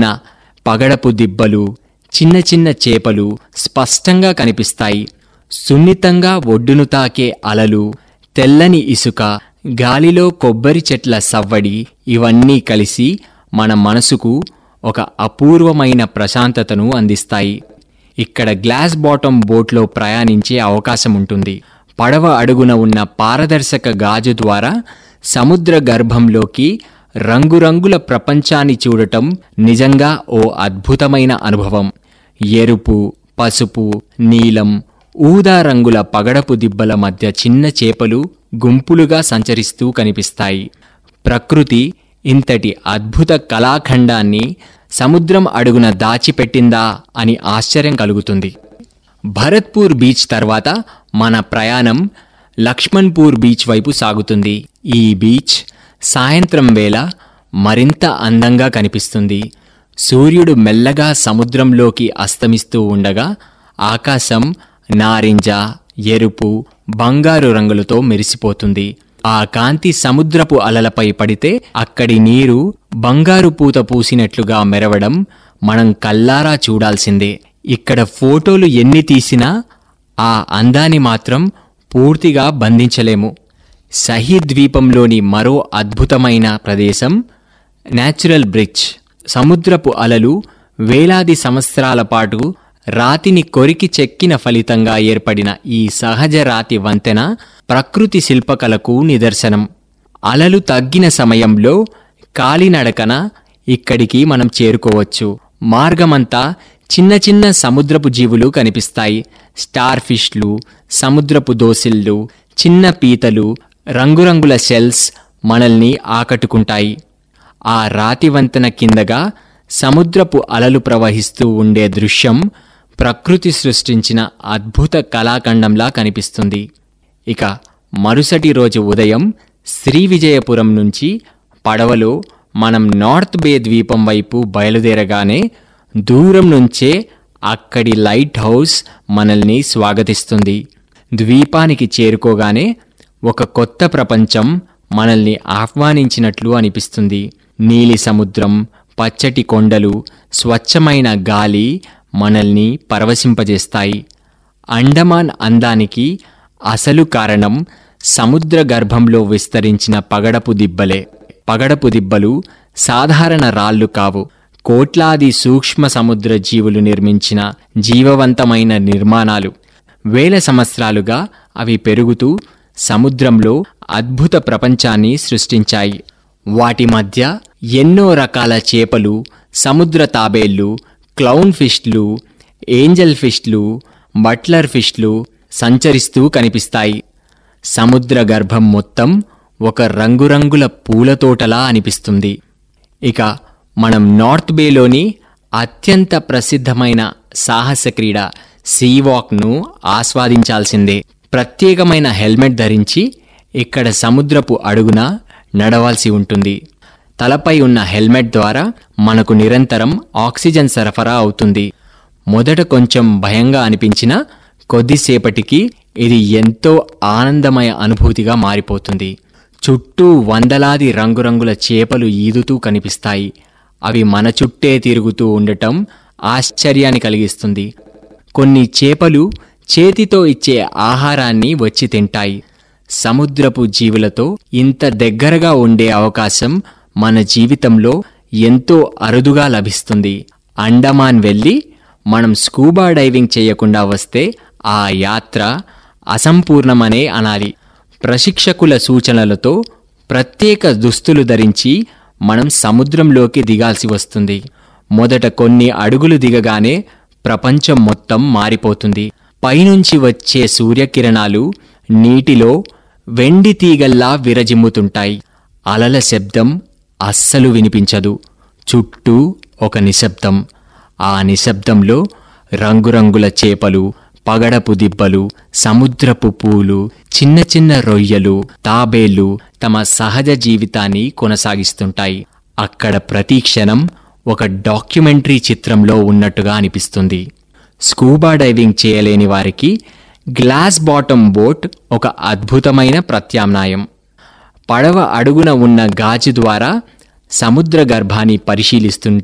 ఉన్న పగడపు దిబ్బలు చిన్న చిన్న చేపలు స్పష్టంగా కనిపిస్తాయి సున్నితంగా ఒడ్డును తాకే అలలు తెల్లని ఇసుక గాలిలో కొబ్బరి చెట్ల సవ్వడి ఇవన్నీ కలిసి మన మనసుకు ఒక అపూర్వమైన ప్రశాంతతను అందిస్తాయి ఇక్కడ గ్లాస్ బాటమ్ బోట్లో ప్రయాణించే అవకాశం ఉంటుంది పడవ అడుగున ఉన్న పారదర్శక గాజు ద్వారా సముద్ర గర్భంలోకి రంగురంగుల ప్రపంచాన్ని చూడటం నిజంగా ఓ అద్భుతమైన అనుభవం ఎరుపు పసుపు నీలం ఊదా రంగుల పగడపు దిబ్బల మధ్య చిన్న చేపలు గుంపులుగా సంచరిస్తూ కనిపిస్తాయి ప్రకృతి ఇంతటి అద్భుత కళాఖండాన్ని సముద్రం అడుగున దాచిపెట్టిందా అని ఆశ్చర్యం కలుగుతుంది భరత్పూర్ బీచ్ తర్వాత మన ప్రయాణం లక్ష్మణ్పూర్ బీచ్ వైపు సాగుతుంది ఈ బీచ్ సాయంత్రం వేళ మరింత అందంగా కనిపిస్తుంది సూర్యుడు మెల్లగా సముద్రంలోకి అస్తమిస్తూ ఉండగా ఆకాశం నారింజ ఎరుపు బంగారు రంగులతో మెరిసిపోతుంది ఆ కాంతి సముద్రపు అలలపై పడితే అక్కడి నీరు బంగారు పూత పూసినట్లుగా మెరవడం మనం కల్లారా చూడాల్సిందే ఇక్కడ ఫోటోలు ఎన్ని తీసినా ఆ అందాన్ని మాత్రం పూర్తిగా బంధించలేము సహీ ద్వీపంలోని మరో అద్భుతమైన ప్రదేశం న్యాచురల్ బ్రిడ్జ్ సముద్రపు అలలు వేలాది సంవత్సరాల పాటు రాతిని కొరికి చెక్కిన ఫలితంగా ఏర్పడిన ఈ సహజ రాతి వంతెన ప్రకృతి శిల్పకళకు నిదర్శనం అలలు తగ్గిన సమయంలో కాలినడకన ఇక్కడికి మనం చేరుకోవచ్చు మార్గమంతా చిన్న చిన్న సముద్రపు జీవులు కనిపిస్తాయి స్టార్ ఫిష్లు సముద్రపు దోసిళ్ళు చిన్న పీతలు రంగురంగుల షెల్స్ మనల్ని ఆకట్టుకుంటాయి ఆ రాతి వంతెన కిందగా సముద్రపు అలలు ప్రవహిస్తూ ఉండే దృశ్యం ప్రకృతి సృష్టించిన అద్భుత కళాఖండంలా కనిపిస్తుంది ఇక మరుసటి రోజు ఉదయం శ్రీ విజయపురం నుంచి పడవలో మనం నార్త్ బే ద్వీపం వైపు బయలుదేరగానే దూరం నుంచే అక్కడి లైట్ హౌస్ మనల్ని స్వాగతిస్తుంది ద్వీపానికి చేరుకోగానే ఒక కొత్త ప్రపంచం మనల్ని ఆహ్వానించినట్లు అనిపిస్తుంది నీలి సముద్రం పచ్చటి కొండలు స్వచ్ఛమైన గాలి మనల్ని పరవశింపజేస్తాయి అండమాన్ అందానికి అసలు కారణం సముద్ర గర్భంలో విస్తరించిన పగడపు దిబ్బలే పగడపు దిబ్బలు సాధారణ రాళ్ళు కావు కోట్లాది సూక్ష్మ సముద్ర జీవులు నిర్మించిన జీవవంతమైన నిర్మాణాలు వేల సంవత్సరాలుగా అవి పెరుగుతూ సముద్రంలో అద్భుత ప్రపంచాన్ని సృష్టించాయి వాటి మధ్య ఎన్నో రకాల చేపలు సముద్ర తాబేళ్లు క్లౌన్ ఫిష్లు ఏంజల్ ఫిష్లు బట్లర్ ఫిష్లు సంచరిస్తూ కనిపిస్తాయి సముద్ర గర్భం మొత్తం ఒక రంగురంగుల పూలతోటలా అనిపిస్తుంది ఇక మనం నార్త్ బేలోని అత్యంత ప్రసిద్ధమైన సాహస క్రీడ సీ వాక్ను ఆస్వాదించాల్సిందే ప్రత్యేకమైన హెల్మెట్ ధరించి ఇక్కడ సముద్రపు అడుగున నడవాల్సి ఉంటుంది తలపై ఉన్న హెల్మెట్ ద్వారా మనకు నిరంతరం ఆక్సిజన్ సరఫరా అవుతుంది మొదట కొంచెం భయంగా అనిపించినా కొద్దిసేపటికి ఇది ఎంతో ఆనందమయ అనుభూతిగా మారిపోతుంది చుట్టూ వందలాది రంగురంగుల చేపలు ఈదుతూ కనిపిస్తాయి అవి మన చుట్టే తిరుగుతూ ఉండటం ఆశ్చర్యాన్ని కలిగిస్తుంది కొన్ని చేపలు చేతితో ఇచ్చే ఆహారాన్ని వచ్చి తింటాయి సముద్రపు జీవులతో ఇంత దగ్గరగా ఉండే అవకాశం మన జీవితంలో ఎంతో అరుదుగా లభిస్తుంది అండమాన్ వెళ్ళి మనం స్కూబా డైవింగ్ చేయకుండా వస్తే ఆ యాత్ర అసంపూర్ణమనే అనాలి ప్రశిక్షకుల సూచనలతో ప్రత్యేక దుస్తులు ధరించి మనం సముద్రంలోకి దిగాల్సి వస్తుంది మొదట కొన్ని అడుగులు దిగగానే ప్రపంచం మొత్తం మారిపోతుంది పైనుంచి వచ్చే సూర్యకిరణాలు నీటిలో వెండి తీగల్లా విరజిమ్ముతుంటాయి అలల శబ్దం అస్సలు వినిపించదు చుట్టూ ఒక నిశ్శబ్దం ఆ నిశ్శబ్దంలో రంగురంగుల చేపలు పగడపు దిబ్బలు సముద్రపు పూలు చిన్న చిన్న రొయ్యలు తాబేళ్లు తమ సహజ జీవితాన్ని కొనసాగిస్తుంటాయి అక్కడ ప్రతి క్షణం ఒక డాక్యుమెంటరీ చిత్రంలో ఉన్నట్టుగా అనిపిస్తుంది స్కూబా డైవింగ్ చేయలేని వారికి గ్లాస్ బాటమ్ బోట్ ఒక అద్భుతమైన ప్రత్యామ్నాయం పడవ అడుగున ఉన్న గాజు ద్వారా సముద్ర గర్భాన్ని పరిశీలిస్తుంటే